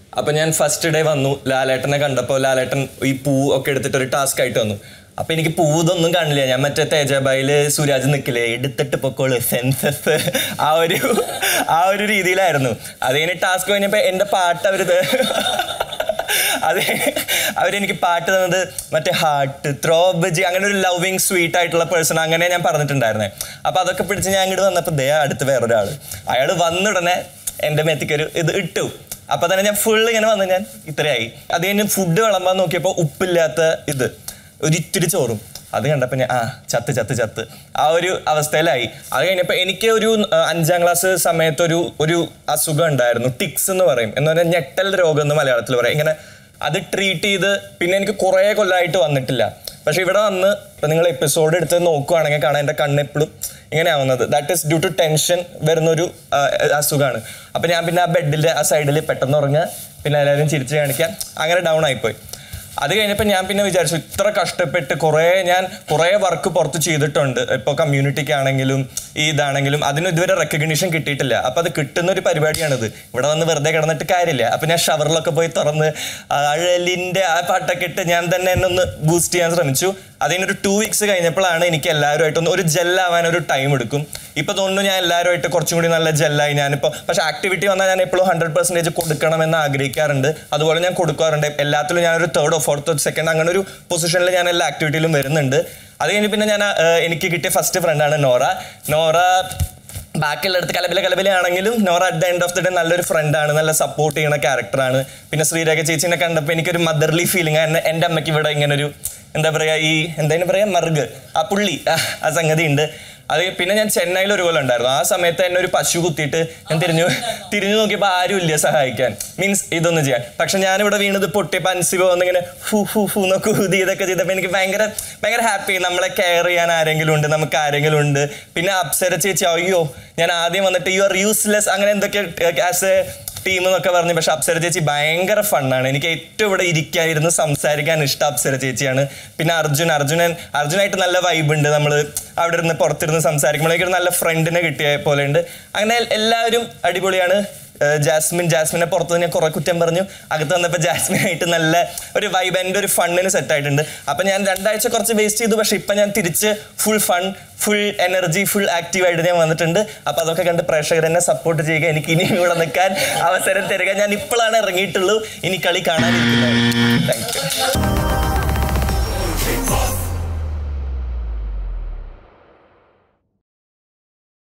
അപ്പൊ ഞാൻ first day വന്നു ലാലേട്ടനെ കണ്ടപ്പോൾ ലാലേട്ടൻ ഈ പൂ ഒക്കെ എടുത്തിട്ട് ഒരു ടാസ്ക് ആയിട്ട് വന്നു അപ്പൊ എനിക്ക് പൂ ഇതൊന്നും കാണില്ല ഞാൻ മറ്റേ തേജാബായില് സൂരാജ് നിക്കില്ലേ എടുത്തിട്ട് പൊക്കോള് സെൻസസ് ആ ഒരു ആ ഒരു രീതിയിലായിരുന്നു അത് കഴിഞ്ഞ് ടാസ്ക് കഴിഞ്ഞപ്പോ എന്റെ പാട്ട് അവര് അതെ അവരെനിക്ക് പാട്ട് തന്നത് മറ്റേ ഹാർട്ട് ത്രോബജി അങ്ങനെ ഒരു ലവിങ് സ്വീറ്റ് ആയിട്ടുള്ള പേഴ്സൺ അങ്ങനെ ഞാൻ പറഞ്ഞിട്ടുണ്ടായിരുന്നേ അപ്പൊ അതൊക്കെ പിടിച്ച് ഞാൻ ഇങ്ങോട്ട് വന്നപ്പോൾ ദേ അടുത്ത് വേറൊരാള് അയാൾ വന്നുടനെ എൻ്റെ മേത്തിക്കൊരു ഇത് ഇട്ടു അപ്പൊ തന്നെ ഞാൻ ഫുൾ ഇങ്ങനെ വന്ന് ഞാൻ ഇത്രയായി അത് കഴിഞ്ഞ് ഫുഡ് വിളമ്പാൻ നോക്കിയപ്പോൾ ഉപ്പില്ലാത്ത ഇത് ഒരു ഇത്തിരി ചോറും അത് കണ്ടപ്പോൾ ഞാൻ ആ ചത്ത് ചത്ത് ചത്ത് ആ ഒരു അവസ്ഥയിലായി അത് കഴിഞ്ഞപ്പോൾ എനിക്ക് ഒരു ആ, അഞ്ചാം ക്ലാസ് സമയത്ത് ഒരു ഒരു അസുഖം ഉണ്ടായിരുന്നു ടിക്സ് എന്ന് പറയും എന്ന് പറഞ്ഞാൽ ഞെട്ടൽ രോഗം എന്ന് മലയാളത്തിൽ പറയും ഇങ്ങനെ അത് ട്രീറ്റ് ചെയ്ത് പിന്നെ എനിക്ക് കുറേ കൊല്ലമായിട്ട് വന്നിട്ടില്ല പക്ഷെ ഇവിടെ വന്ന് ഇപ്പൊ നിങ്ങൾ എപ്പിസോഡ് എടുത്ത് നോക്കുവാണെങ്കിൽ കാണാൻ എൻ്റെ കണ്ണ് എപ്പോഴും ഇങ്ങനെ ആവുന്നത് that is due to tension വരുന്നൊരു ആ, അസുഖമാണ് അപ്പൊ ഞാൻ പിന്നെ ആ ബെഡിന്റെ ആ സൈഡിൽ പെട്ടെന്ന് ഉറങ്ങുക പിന്നെ എല്ലാവരും ചിരിച്ച് കാണിക്കാൻ അങ്ങനെ ഡൗൺ ആയിപ്പോയി അത് കഴിഞ്ഞപ്പോൾ ഞാൻ പിന്നെ വിചാരിച്ചു ഇത്ര കഷ്ടപ്പെട്ട് കുറേ ഞാൻ കുറേ വർക്ക് പുറത്ത് ചെയ്തിട്ടുണ്ട് ഇപ്പോൾ കമ്മ്യൂണിറ്റിക്ക് ആണെങ്കിലും ഈ ഇതാണെങ്കിലും അതിന് ഇതുവരെ റെക്കഗ്നീഷൻ കിട്ടിയിട്ടില്ല അപ്പോൾ അത് കിട്ടുന്ന ഒരു പരിപാടിയാണിത് ഇവിടെ വന്ന് വെറുതെ കിടന്നിട്ട് കാര്യമില്ല അപ്പം ഞാൻ ഷവറിലൊക്കെ പോയി തുറന്ന് അഴലിൻ്റെ ആ പാട്ടൊക്കെ ഇട്ട് ഞാൻ തന്നെ എന്നെ ഒന്ന് ബൂസ്റ്റ് ചെയ്യാൻ ശ്രമിച്ചു അതിനൊരു ടു വീക്സ് കഴിഞ്ഞപ്പോഴാണ് എനിക്ക് എല്ലാവരുമായിട്ടൊന്ന് ഒരു ജെല്ലാവാൻ ഒരു ടൈം എടുക്കും ഇപ്പൊ തോന്നുന്നു ഞാൻ എല്ലാവരുമായിട്ട് കുറച്ചും കൂടി നല്ല ജെല്ലായി ഞാനിപ്പോൾ പക്ഷെ ആക്ടിവിറ്റി വന്നാൽ ഞാൻ എപ്പോഴും ഹൺഡ്രഡ് പെർസെൻറ്റേജ് കൊടുക്കണമെന്ന് ആഗ്രഹിക്കാറുണ്ട് അതുപോലെ ഞാൻ കൊടുക്കാറുണ്ട് എല്ലാത്തിലും ഞാനൊരു തേർഡോ ഫോർത്തോ സെക്കൻഡ് അങ്ങനെ ഒരു പൊസിഷനിൽ ഞാൻ എല്ലാ ആക്ടിവിറ്റിയിലും വരുന്നുണ്ട് അത് കഴിഞ്ഞ് പിന്നെ ഞാൻ ആ, എനിക്ക് കിട്ടിയ ഫസ്റ്റ് ഫ്രണ്ടാണ് നോറ നോറ ബാക്കിയുള്ളടത്ത് കലബില കലബില ആണെങ്കിലും Nora at the end of the day നല്ലൊരു ഫ്രണ്ടാണ് നല്ല സപ്പോർട്ട് ചെയ്യുന്ന ക്യാരക്ടറാണ് പിന്നെ ശ്രീരേഖ ചേച്ചിനെ കണ്ടപ്പോൾ എനിക്കൊരു മദർലി ഫീലിംഗ് ആണ് എൻ്റെ അമ്മയ്ക്ക് ഇവിടെ ഇങ്ങനെ ഒരു എന്താ പറയാ ഈ എന്തായാലും പറയാ മറുക് ആ പുള്ളി ആ, ആ സംഗതി ഉണ്ട് അത് പിന്നെ ഞാൻ ചെന്നൈയിൽ ഒരു കൊല്ലം ഉണ്ടായിരുന്നു ആ സമയത്ത് എന്നെ ഒരു പശു കുത്തിയിട്ട് ഞാൻ തിരിഞ്ഞു തിരിഞ്ഞു നോക്കിയപ്പോൾ ആരും ഇല്ല സഹായിക്കാൻ മീൻസ് ഇതൊന്നും ചെയ്യാൻ പക്ഷെ ഞാനിവിടെ വീണത് പൊട്ടിയപ്പോൾ അൻസിബ വന്നിങ്ങനെ ഫു ഫു ഫു എന്നൊക്കെ ഊതി ഇതൊക്കെ ചെയ്തപ്പോൾ എനിക്ക് ഭയങ്കര ഭയങ്കര ഹാപ്പി നമ്മളെ കെയർ ചെയ്യാൻ ആരെങ്കിലും ഉണ്ട് നമുക്ക് ആരെങ്കിലും ഉണ്ട് പിന്നെ അപ്സര ചേച്ചി അയ്യോ ഞാൻ ആദ്യം വന്നിട്ട് യു ആർ യൂസ്ലെസ് അങ്ങനെ എന്തൊക്കെ ആസ് എ ടീം എന്നൊക്കെ പറഞ്ഞു പക്ഷെ അപ്സര ചേച്ചി ഭയങ്കര ഫണ്ണാണ് എനിക്ക് ഏറ്റവും ഇവിടെ ഇരിക്കാനിരുന്ന് സംസാരിക്കാൻ ഇഷ്ടം അപ്സര ചേച്ചിയാണ് പിന്നെ അർജുൻ അർജുനൻ അർജുനായിട്ട് നല്ല വൈബ് ഉണ്ട് നമ്മൾ അവിടെ ഇരുന്ന് പുറത്തിരുന്ന് സംസാരിക്കുമ്പോഴേക്കും ഒരു നല്ല ഫ്രണ്ടിനെ കിട്ടിയ പോലെ ഉണ്ട് അങ്ങനെ എല്ലാവരും അടിപൊളിയാണ് ഏഹ് ജാസ്മിൻ ജാസ്മിനെ പുറത്ത് ഞാൻ കുറെ കുറ്റം പറഞ്ഞു അകത്ത് വന്നപ്പോൾ ജാസ്മിൻ ആയിട്ട് നല്ല ഒരു വൈബ് എൻ്റെ ഒരു ഫണ്ണിന് സെറ്റ് ആയിട്ടുണ്ട് അപ്പം ഞാൻ രണ്ടാഴ്ച കുറച്ച് വേസ്റ്റ് ചെയ്തു പക്ഷെ ഇപ്പം ഞാൻ തിരിച്ച് full fun full energy full active ആയിട്ട് ഞാൻ വന്നിട്ടുണ്ട് അപ്പം അതൊക്കെ കണ്ട് പ്രേക്ഷകർ എന്നെ സപ്പോർട്ട് ചെയ്യുക എനിക്ക് ഇനിയും ഇവിടെ നിൽക്കാൻ അവസരം തരിക ഞാൻ ഇപ്പോഴാണ് ഇറങ്ങിയിട്ടുള്ളൂ ഇനി കളി കാണാനിരിക്കുന്നത് താങ്ക് യു